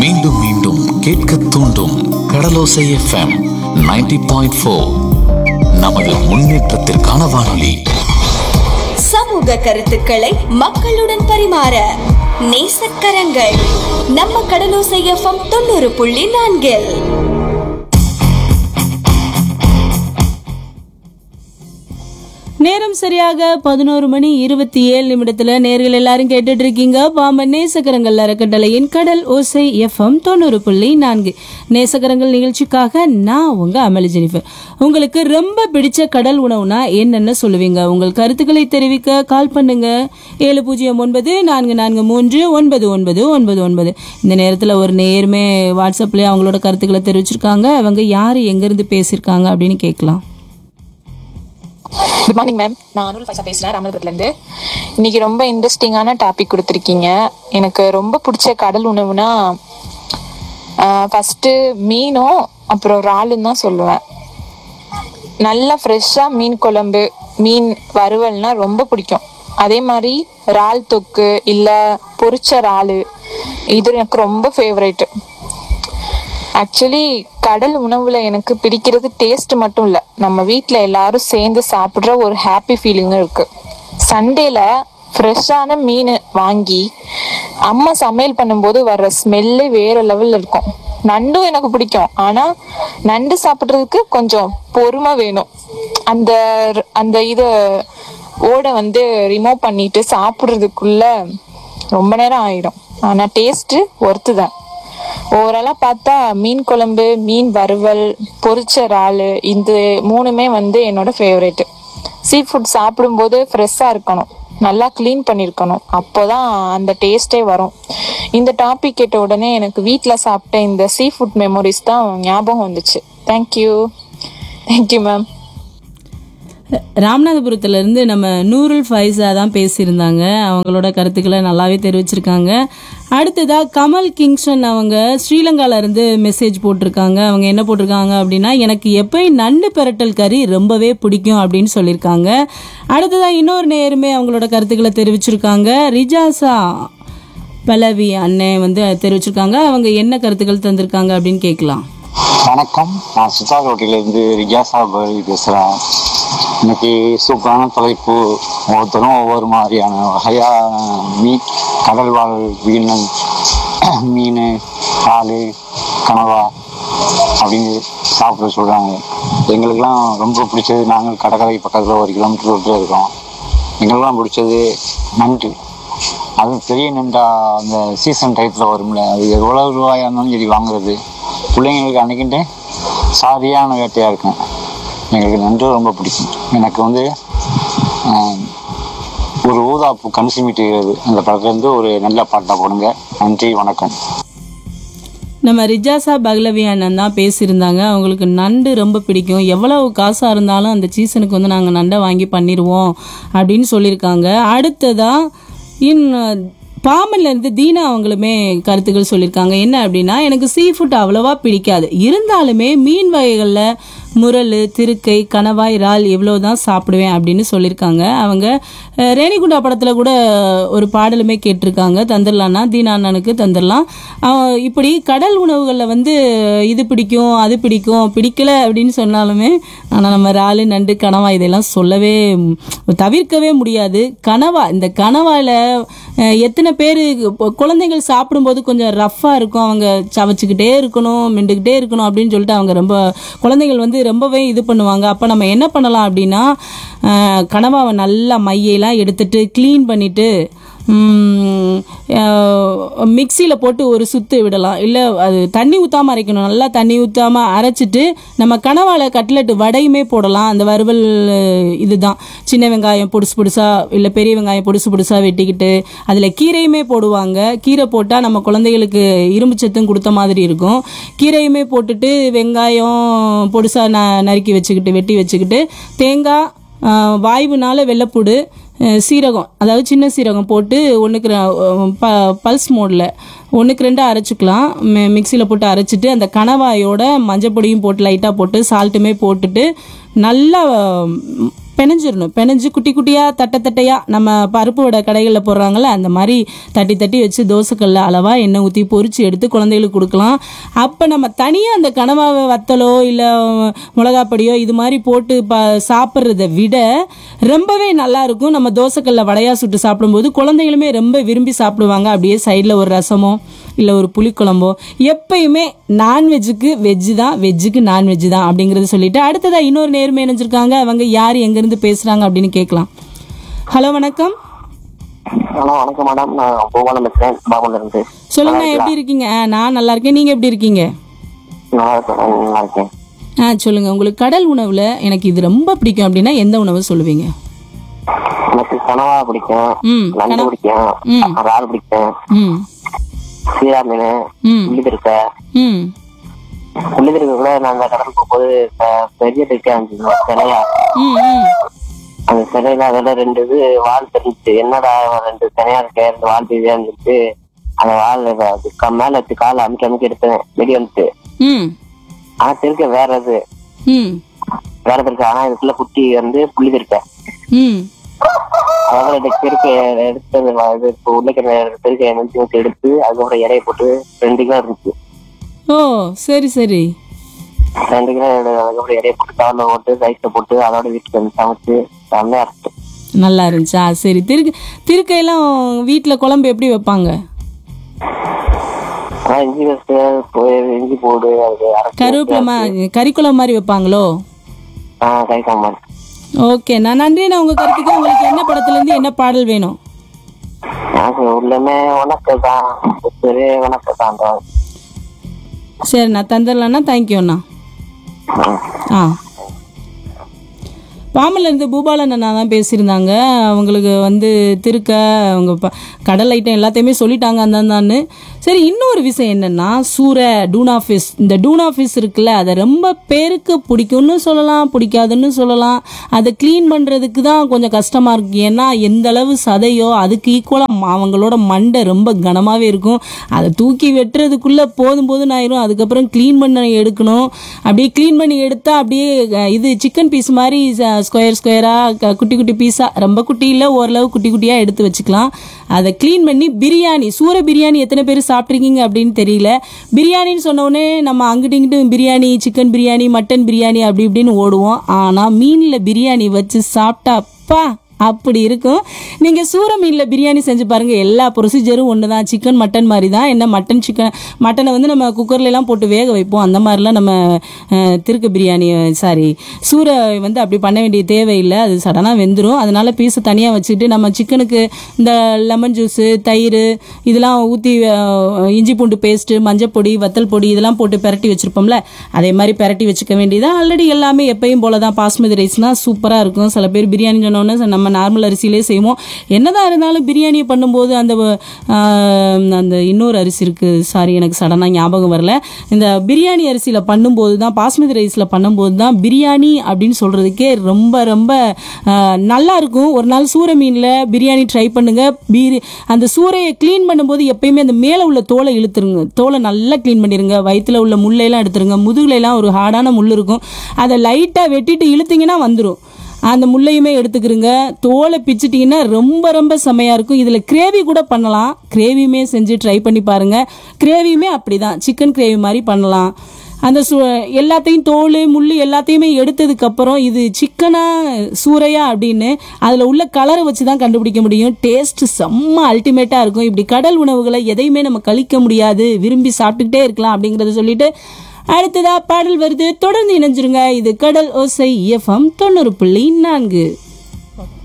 மீண்டும் மீண்டும் கேட்க தூண்டும் கடலோசை எஃப்எம் 90.4 பாயிண்ட் ஃபோர் நமது முன்னேற்றத்திற்கான வானொலி சமூக கருத்துக்களை மக்களுடன் பரிமாற நேசக்கரங்கள் நம்ம கடலோசை எஃப்எம் தொண்ணூறு புள்ளி நான்கில் நேரம் சரியாக பதினோரு மணி இருபத்தி ஏழு நிமிடத்துல நேர்கள் எல்லாரும் கேட்டுட்டு இருக்கீங்க பாம்பன் நேசகரங்கள் அறக்கட்டளையின் கடல் ஓசை எஃப்எம் தொண்ணூறு புள்ளி நான்கு நேசகரங்கள் நிகழ்ச்சிக்காக நான் உங்க அமளி ஜெனிஃபர் உங்களுக்கு ரொம்ப பிடிச்ச கடல் உணவுனா என்னென்ன சொல்லுவீங்க உங்கள் கருத்துக்களை தெரிவிக்க கால் பண்ணுங்க ஏழு பூஜ்ஜியம் ஒன்பது நான்கு நான்கு மூன்று ஒன்பது ஒன்பது ஒன்பது ஒன்பது இந்த நேரத்தில் ஒரு நேர்மே வாட்ஸ்அப்லேயே அவங்களோட கருத்துக்களை தெரிவிச்சிருக்காங்க அவங்க யார் எங்கேருந்து பேசியிருக்காங்க அப்படின்னு கேட்கலாம் குட் மார்னிங் மேம் நான் அனுல் ஃபைசா பேசுறேன் ராமநாதபுரத்துல இருந்து இன்னைக்கு ரொம்ப இன்ட்ரெஸ்டிங்கான டாபிக் கொடுத்துருக்கீங்க எனக்கு ரொம்ப பிடிச்ச கடல் உணவுனா ஃபர்ஸ்ட் மீனும் அப்புறம் இறாலும் தான் சொல்லுவேன் நல்லா ஃப்ரெஷ்ஷாக மீன் குழம்பு மீன் வறுவல்னா ரொம்ப பிடிக்கும் அதே மாதிரி இறால் தொக்கு இல்லை பொரிச்ச இறால் இது எனக்கு ரொம்ப ஃபேவரேட்டு ஆக்சுவலி கடல் உணவுல எனக்கு பிடிக்கிறது டேஸ்ட் மட்டும் இல்ல நம்ம வீட்ல எல்லாரும் சேர்ந்து சாப்பிடுற ஒரு ஹாப்பி ஃபீலிங்கும் இருக்கு சண்டேல ஃப்ரெஷ்ஷான மீன் வாங்கி அம்மா சமையல் பண்ணும்போது வர்ற ஸ்மெல்லே வேற லெவல்ல இருக்கும் நண்டும் எனக்கு பிடிக்கும் ஆனா நண்டு சாப்பிடுறதுக்கு கொஞ்சம் பொறுமை வேணும் அந்த அந்த இத ஓட வந்து ரிமூவ் பண்ணிட்டு சாப்பிடுறதுக்குள்ள ரொம்ப நேரம் ஆயிடும் ஆனா டேஸ்ட் ஒர்த்து தான் ஓவராலாக பார்த்தா மீன் குழம்பு மீன் வறுவல் பொரிச்ச இறால் இந்த மூணுமே வந்து என்னோட ஃபேவரேட்டு சீ ஃபுட் சாப்பிடும்போது ஃப்ரெஷ்ஷாக இருக்கணும் நல்லா க்ளீன் பண்ணியிருக்கணும் அப்போதான் அந்த டேஸ்ட்டே வரும் இந்த டாபிக் கேட்ட உடனே எனக்கு வீட்டில் சாப்பிட்ட இந்த சீ ஃபுட் மெமரிஸ் தான் ஞாபகம் வந்துச்சு தேங்க்யூ தேங்க்யூ மேம் ராமநாதபுரத்துல இருந்து நம்ம நூருல் ஃபைசா தான் பேசியிருந்தாங்க அவங்களோட கருத்துக்களை நல்லாவே தெரிவிச்சிருக்காங்க அடுத்ததா கமல் கிங்ஸ்டன் அவங்க ஸ்ரீலங்கால இருந்து மெசேஜ் போட்டிருக்காங்க அவங்க என்ன போட்டிருக்காங்க அப்படின்னா எனக்கு எப்பயும் நண்டு பெரட்டல் கறி ரொம்பவே பிடிக்கும் அப்படின்னு சொல்லியிருக்காங்க அடுத்ததா இன்னொரு நேருமே அவங்களோட கருத்துக்களை தெரிவிச்சிருக்காங்க ரிஜாசா பலவி அண்ணன் வந்து தெரிவிச்சிருக்காங்க அவங்க என்ன கருத்துக்கள் தந்திருக்காங்க அப்படின்னு கேட்கலாம் வணக்கம் நான் சித்தார் ரோட்டிலிருந்து ரியாசா பரி பேசுகிறேன் இன்னைக்கு சூப்பரான தலைப்பு ஒவ்வொருத்தரும் ஒவ்வொரு மாதிரியான வகையான மீன் கடல் வாழ் உயிரினம் மீன் பால் கனவா அப்படின்னு சாப்பிட சொல்கிறாங்க எங்களுக்கெல்லாம் ரொம்ப பிடிச்சது நாங்கள் கடற்கரை பக்கத்தில் ஒரு கிலோமீட்டர் விட்டு இருக்கோம் எங்களுக்கெல்லாம் பிடிச்சது நண்டு அதுவும் பெரிய நண்டா அந்த சீசன் டயத்தில் வரும்ல அது எவ்வளோ ரூபாயாக இருந்தாலும் சரி வாங்குறது பிள்ளைங்களுக்கு அன்னைக்கிட்டு சாதியான வேட்டையாக இருக்கும் எங்களுக்கு நண்டு ரொம்ப பிடிக்கும் எனக்கு வந்து ஆஹ், ஒரு ஊதாப்பு கண் சிமிட்டுகிறது அந்த படத்துலேருந்து ஒரு நல்ல பாட்டை போடுங்க நன்றி வணக்கம் நம்ம ரிஜாசா பக்லவி அண்ணன் தான் பேசியிருந்தாங்க அவங்களுக்கு நண்டு ரொம்ப பிடிக்கும் எவ்வளவு காசாக இருந்தாலும் அந்த சீசனுக்கு வந்து நாங்கள் நண்டை வாங்கி பண்ணிடுவோம் அப்படின்னு சொல்லியிருக்காங்க அடுத்ததா இன் பாம்பன்ல இருந்து தீனா அவங்களுமே கருத்துக்கள் சொல்லியிருக்காங்க என்ன அப்படின்னா எனக்கு சீ ஃபுட் அவ்வளவா பிடிக்காது இருந்தாலுமே மீன் வகைகளில் முரல் திருக்கை கணவாய் இறால் இவ்வளோ தான் சாப்பிடுவேன் அப்படின்னு சொல்லியிருக்காங்க அவங்க அஹ், ரேணிகுண்டா படத்தில் கூட ஒரு பாடலுமே கேட்டிருக்காங்க தந்துடலான்னா தீனா அண்ணனுக்கு தந்துடலாம் அவன் இப்படி கடல் உணவுகளில் வந்து இது பிடிக்கும் அது பிடிக்கும் பிடிக்கல அப்படின்னு சொன்னாலுமே ஆனால் நம்ம இறால் நண்டு கனவா இதெல்லாம் சொல்லவே ம், தவிர்க்கவே முடியாது கனவா இந்த கனவாயில் எத்தனை பேர் குழந்தைகள் சாப்பிடும்போது கொஞ்சம் ரஃப்பாக இருக்கும் அவங்க சவச்சுக்கிட்டே இருக்கணும் மிண்டுக்கிட்டே இருக்கணும் அப்படின்னு சொல்லிட்டு அவங்க ரொம்ப குழந்தைகள் வந்து ரொம்பவே இது பண்ணுவாங்க அப்போ நம்ம என்ன பண்ணலாம் அப்படின்னா அஹ், கனவாவை நல்லா மையெல்லாம் எடுத்துட்டு க்ளீன் பண்ணிட்டு மிக்சியில் போட்டு ஒரு சுத்து விடலாம் இல்லை அது தண்ணி ஊற்றாமல் அரைக்கணும் நல்லா தண்ணி ஊற்றாமல் அரைச்சிட்டு நம்ம கனவால கட்லெட் வடையுமே போடலாம் அந்த வறுவல் அஹ், இதுதான் சின்ன வெங்காயம் பொடுசு பொடுசாக இல்லை பெரிய வெங்காயம் பொடுசு பொடுசாக வெட்டிக்கிட்டு அதில் கீரையுமே போடுவாங்க கீரை போட்டால் நம்ம குழந்தைகளுக்கு இரும்பு சத்தும் கொடுத்த மாதிரி இருக்கும் கீரையுமே போட்டுட்டு வெங்காயம் பொடுசாக ந நறுக்கி வச்சுக்கிட்டு வெட்டி வச்சுக்கிட்டு தேங்காய் ஆஹ், வாய்வுனால வெள்ளைப்பூடு அஹ், சீரகம் அதாவது சின்ன சீரகம் போட்டு ஒன்றுக்கு ப பல்ஸ் மோடில் ஒன்றுக்கு ரெண்டு அரைச்சிக்கலாம் மிக்சியில் போட்டு அரைச்சிட்டு அந்த கணவாயோட மஞ்சப்பொடியும் போட்டு லைட்டாக போட்டு சால்ட்டுமே போட்டுட்டு நல்லா பிணைஞ்சிடணும் பிணைஞ்சு குட்டி குட்டியாக தட்டை தட்டையாக நம்ம பருப்பு வடை கடைகளில் போடுறாங்கல்ல அந்த மாதிரி தட்டி தட்டி வச்சு தோசைக்கல்ல அளவாக எண்ணெய் ஊற்றி பொரிச்சு எடுத்து குழந்தைகளுக்கு கொடுக்கலாம் அப்போ நம்ம தனியாக அந்த கனவாவை வத்தலோ இல்லை மிளகாப்பொடியோ இது மாதிரி போட்டு ப சாப்பிட்றத விட ரொம்பவே நல்லா இருக்கும் நம்ம தோசைக்கல்ல வடையாக சுட்டு சாப்பிடும்போது குழந்தைகளுமே ரொம்ப விரும்பி சாப்பிடுவாங்க அப்படியே சைடில் ஒரு ரசமோ இல்லை ஒரு புளிக்குழம்போ எப்பயுமே நான்வெஜ்ஜுக்கு வெஜ்ஜு தான் வெஜ்ஜுக்கு நான்வெஜ் தான் அப்படிங்கிறத சொல்லிட்டு அடுத்ததாக இன்னொரு நேர்மை இணைஞ்சிருக்காங்க அவங்க யார் எங்கேருந்து பேசுகிறாங்க அப்படின்னு கேட்கலாம் ஹலோ வணக்கம் ஹலோ வணக்கம் மேடம் நான் பூபாலம் பேசுறேன் பாபுல இருந்து சொல்லுங்க எப்படி இருக்கீங்க ஆ, நான் நல்லா இருக்கேன் நீங்கள் எப்படி இருக்கீங்க நல்லா இருக்கேன் நல்லா இருக்கேன் ஆ சொல்லுங்க உங்களுக்கு கடல் உணவில் எனக்கு இது ரொம்ப பிடிக்கும் அப்படின்னா எந்த உணவு சொல்லுவீங்க எனக்கு கனவா பிடிக்கும் ம் நண்டு கண- பிடிக்கும் ம். இறால் பிடிக்கும் ம் சீரா மீன் ம் புள்ளிதிருக்க ம் புள்ளிதிருக்க கூட நாங்க கடல் போகும்போது ப- பெரிய திருக்கா இருந்துச்சு சிலையா ம் ம் அந்த சிலையில அதோட ரெண்டு இது வால் தெரிஞ்சுச்சு என்னடா ரெண்டு சிலையா இருக்க ரெண்டு வால் தெரியா இருந்துச்சு அந்த வால் அது க- மேல வச்சு காலை அமுக்கி அமுக்கி எடுத்தேன் வெளியே வந்துட்டு ம் ஆனா திருக்க வேற இது ம் வேற திருக்க ஆனா இதுக்குள்ள குட்டி வந்து புள்ளி திருக்க ம் அதாவது இந்த திருக்க எடுத்து அந்த வ- இது இப்போ உள்ள திருக்க நெஞ்சு ஊற்றி எடுத்து அதுக்கப்புறம் இலைய போட்டு ரெண்டு கிலோ இருந்துச்சு ஓ சரி சரி ரெண்டு கிலோ எடு- அதுக்கப்புறம் இலைய போட்டு கவர்ல போட்டு ரைஸ்ல போட்டு அதோட வீட்டுக்கு வந்து சமைச்சு செம்மையா இருக்கு நல்லா இருந்துச்சா சரி திருக்கு திருக்கையெல்லாம் வீட்டில் குழம்பு எப்படி வைப்பாங்க ஆனா இஞ்சி வச்சு இஞ்சி போடு அது அரைச்சி கருவேப்பிலமா கறிக்குழம்பு மாதிரி வைப்பாங்களோ ஆஹ் கை சாம்பார் ஓகே நான் நன்றி நான் உங்கள் கருத்துக்கு உங்களுக்கு என்ன படத்துலேருந்து என்ன பாடல் வேணும் எனக்கு உள்ளமே உனக்கு தான் சரி உனக்கு தான் சரி நான் தந்துடலான்னா தேங்க்யூண்ணா ஆ பாமல்ல இருந்து பூபாலன் அண்ணா தான் பேசியிருந்தாங்க அவங்களுக்கு வந்து திருக்க அவங்க ப- கடல் ஐட்டம் எல்லாத்தையுமே சொல்லிட்டாங்க அந்தான்னு சரி இன்னொரு விஷயம் என்னன்னா சூரை டூனா ஃபிஷ் இந்த டூனா ஃபிஷ் இருக்குல்ல அதை ரொம்ப பேருக்கு பிடிக்கும்னு சொல்லலாம் பிடிக்காதுன்னு சொல்லலாம் அதை க்ளீன் பண்ணுறதுக்கு தான் கொஞ்சம் கஷ்டமாக இருக்கு ஏன்னா எந்த அளவு சதையோ அதுக்கு ஈக்குவலாக அவங்களோட மண்டை ரொம்ப கனமாகவே இருக்கும் அதை தூக்கி வெட்டுறதுக்குள்ளே போதும் போதும் ஆயிரும் அதுக்கப்புறம் க்ளீன் பண்ண எடுக்கணும் அப்படியே க்ளீன் பண்ணி எடுத்தால் அப்படியே அஹ், இது சிக்கன் பீஸ் மாதிரி ஸ்கொயர் ஸ்கொயராக குட்டி குட்டி பீஸாக ரொம்ப குட்டி இல்லை ஓரளவு குட்டி குட்டியாக எடுத்து வச்சுக்கலாம் அதை க்ளீன் பண்ணி பிரியாணி சூர பிரியாணி எத்தனை பேர் சாப்பிட்ருக்கீங்க அப்படின்னு தெரியல பிரியாணின்னு சொன்ன உடனே நம்ம அங்கிட்டு இங்கிட்டு பிரியாணி சிக்கன் பிரியாணி மட்டன் பிரியாணி அப்படி இப்படின்னு ஓடுவோம் ஆனால் மீனில் பிரியாணி வச்சு சாப்பிட்டா அப்பா அப்படி இருக்கும் நீங்கள் சூர மீனில் பிரியாணி செஞ்சு பாருங்கள் எல்லா ப்ரொசீஜரும் ஒன்று தான் சிக்கன் மட்டன் மாதிரி தான் என்ன மட்டன் சிக்கன் மட்டனை வந்து நம்ம குக்கர்ல எல்லாம் போட்டு வேக வைப்போம் அந்த மாதிரிலாம் நம்ம அஹ், திருக்க பிரியாணி சாரி சூரை வந்து அப்படி பண்ண வேண்டிய தேவையில்லை அது சடனாக வெந்துடும் அதனால பீஸை தனியாக வச்சுட்டு நம்ம சிக்கனுக்கு இந்த லெமன் ஜூஸு தயிர் இதெல்லாம் ஊற்றி இஞ்சி பூண்டு பேஸ்ட்டு மஞ்சப்பொடி வத்தல் பொடி இதெல்லாம் போட்டு பிரட்டி வச்சுருப்போம்ல அதே மாதிரி பிரட்டி வச்சுக்க வேண்டியதான் ஆல்ரெடி எல்லாமே எப்பயும் போல தான் பாஸ்மதி ரைஸ்னால் சூப்பராக இருக்கும் சில பேர் பிரியாணி சொன்னோன்னே நம்ம நார்மல் அரிசியிலே செய்வோம் என்னதான் இருந்தாலும் பிரியாணி பண்ணும்போது அந்த ஆஹ், அந்த இன்னொரு அரிசி இருக்குது சாரி எனக்கு சடனாக ஞாபகம் வரல இந்த பிரியாணி அரிசியில் பண்ணும்போது தான் பாஸ்மதி ரைஸில் பண்ணும்போது தான் பிரியாணி அப்படின்னு சொல்கிறதுக்கே ரொம்ப ரொம்ப ஆஹ், நல்லா இருக்கும் ஒரு நாள் சூர மீனில் பிரியாணி ட்ரை பண்ணுங்க பீரி அந்த சூரையை க்ளீன் பண்ணும்போது எப்பயுமே அந்த மேலே உள்ள தோலை இழுத்துருங்க தோலை நல்லா க்ளீன் பண்ணிடுங்க வயிற்றுல உள்ள முள்ளையெல்லாம் எடுத்துருங்க முதுகுல எல்லாம் ஒரு ஹார்டான முள் இருக்கும் அதை லைட்டாக வெட்டிட்டு இழுத்தீங்கன்னா வந்துடும் அந்த முள்ளையுமே எடுத்துக்கிறங்க தோலை பிச்சிட்டிங்கன்னா ரொம்ப ரொம்ப செமையாக இருக்கும் இதில் கிரேவி கூட பண்ணலாம் கிரேவியுமே செஞ்சு ட்ரை பண்ணி பாருங்கள் கிரேவியுமே அப்படி தான் சிக்கன் கிரேவி மாதிரி பண்ணலாம் அந்த சு எல்லாத்தையும் தோல் முள் எல்லாத்தையுமே எடுத்ததுக்கப்புறம் இது சிக்கனா சூறையா அப்படின்னு அதில் உள்ள கலரை வச்சு தான் கண்டுபிடிக்க முடியும் டேஸ்ட் செம்ம அல்டிமேட்டாக இருக்கும் இப்படி கடல் உணவுகளை எதையுமே நம்ம கழிக்க முடியாது விரும்பி சாப்பிட்டுக்கிட்டே இருக்கலாம் அப்படிங்கிறத சொல்லிட்டு அடுத்ததா பாடல் வருது தொடர்ந்து இணைஞ்சிருங்க இது கடல் ஓசை எஃப்எம் தொண்ணூறு புள்ளி நான்கு